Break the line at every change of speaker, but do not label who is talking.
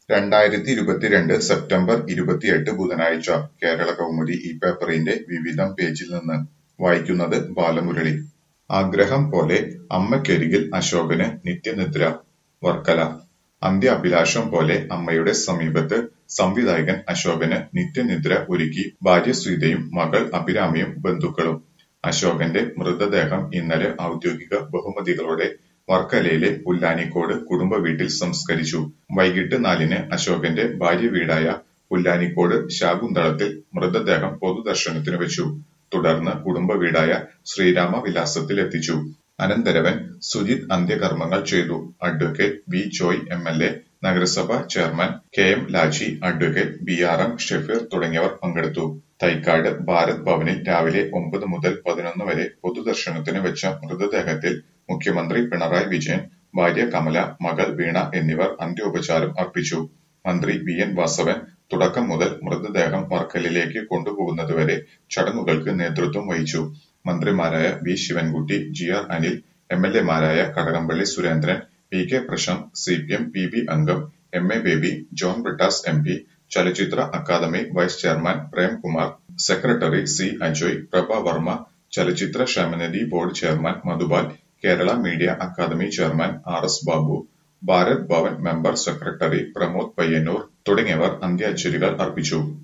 രണ്ടായിരത്തി ഇരുപത്തിരണ്ട് സെപ്റ്റംബർ ഇരുപത്തിയെട്ട് ബുധനാഴ്ച കേരളകൗമുദി ഈ പേപ്പറിന്റെ വിവിധം പേജിൽ നിന്ന് വായിക്കുന്നത് ബാലമുരളി ആഗ്രഹം പോലെ അമ്മയ്ക്കരികിൽ അശോകന് നിത്യനിദ്ര വർക്കല അന്ത്യാഭിലാഷം പോലെ അമ്മയുടെ സമീപത്ത് സംവിധായകൻ അശോകന് നിത്യനിദ്ര ഒരുക്കി ഭാര്യ സീതയും മകൾ അഭിരാമിയും ബന്ധുക്കളും അശോകന്റെ മൃതദേഹം ഇന്നലെ ഔദ്യോഗിക ബഹുമതികളോടെ വർക്കലയിലെ പുല്ലാനിക്കോട് കുടുംബ വീട്ടിൽ സംസ്കരിച്ചു വൈകിട്ട് നാലിന് അശോകന്റെ ഭാര്യ വീടായ പുല്ലാനിക്കോട് ശാകുന്തളത്തിൽ മൃതദേഹം പൊതുദർശനത്തിന് വെച്ചു തുടർന്ന് കുടുംബ വീടായ ശ്രീരാമ വിലാസത്തിൽ എത്തിച്ചു അനന്തരവൻ സുജിത് അന്ത്യകർമ്മങ്ങൾ ചെയ്തു advocate V Joy M L A നഗരസഭാ chairman K M Laji advocate B R M Shefeer തുടങ്ങിയവർ പങ്കെടുത്തു തൈക്കാട് ഭാരത് ഭവനിൽ രാവിലെ ഒമ്പത് മുതൽ പതിനൊന്ന് വരെ പൊതുദർശനത്തിന് വെച്ച മൃതദേഹത്തിൽ മുഖ്യമന്ത്രി പിണറായി വിജയൻ ഭാര്യ കമല മകൾ വീണ എന്നിവർ അന്ത്യോപചാരം അർപ്പിച്ചു മന്ത്രി വി എൻ വാസവൻ തുടക്കം മുതൽ മൃതദേഹം വർക്കലിലേക്ക് കൊണ്ടുപോകുന്നതുവരെ ചടങ്ങുകൾക്ക് നേതൃത്വം വഹിച്ചു മന്ത്രിമാരായ V Sivankutty G R Anil M L എമാരായ Kadakampally Surendran P K Prasanth C P M P B അംഗം M A Baby John Brittas M P ചലച്ചിത്ര academy vice chairman Premkumar secretary C Ajoy Prabha Varma ചലച്ചിത്ര ക്ഷേമനിധി board chairman Madhupal Kerala media academy chairman R S Babu Bharat Bhavan member secretary Pramod Payyanur തുടങ്ങിയവർ അന്ത്യാഞ്ജലികൾ അർപ്പിച്ചു